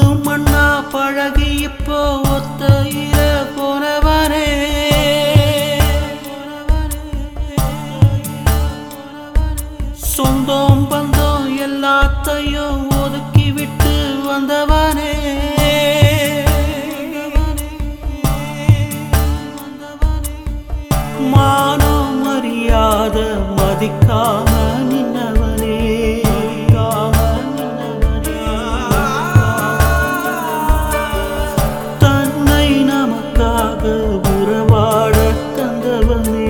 மண்ணா பழகி இப்போ ஒத்தையில போனவனே சொந்தம் பந்தம் எல்லாத்தையும் ஒதுக்கி விட்டு வந்தவனே மானம் மரியாத மதிக்காம நின்னவனே தன்னை நமக்காக உறவாட தந்தவனே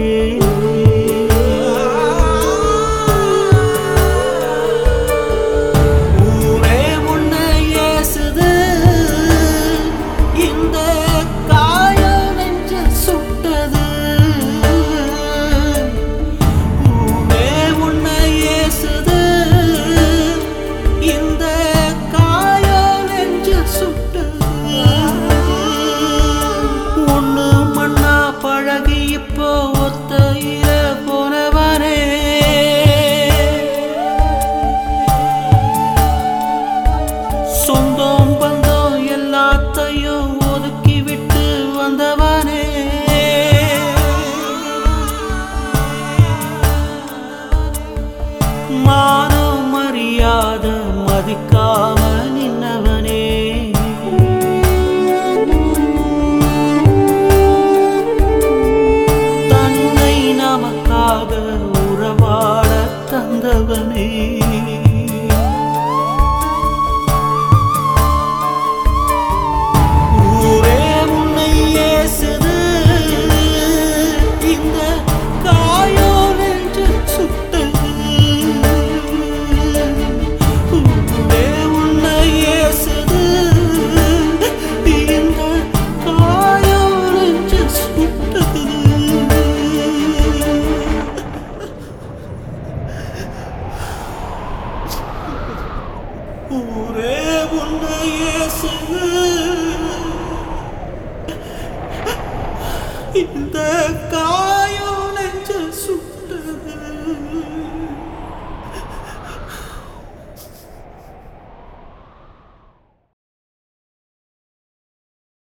ஊரே உன்னை ஏசுது இந்த காயம் நெஞ்ச சுட்டது ஊரே உன்னை ஏசுது இந்த காயம் நெஞ்ச சுட்டது ஒண்ணு மண்ணா பழகி இப்போ ஒத்தையில போனவனே சொந்தம் பந்தம் எல்லாத்தையும் ஒதுக்கி விட்டு வந்தவனே மானம் மரியாத மதிக்காம நின்னவனே தன்னை நமக்காக உறவாட தந்தவனே ஊரே உன்னை ஏசுது இந்த காயம் நெஞ்சு சுட்டது ஊரே உன்னை ஏசுது இந்த காயம் நெஞ்சு சுட்டது ஊரே உன்னை இயேசுவே இந்த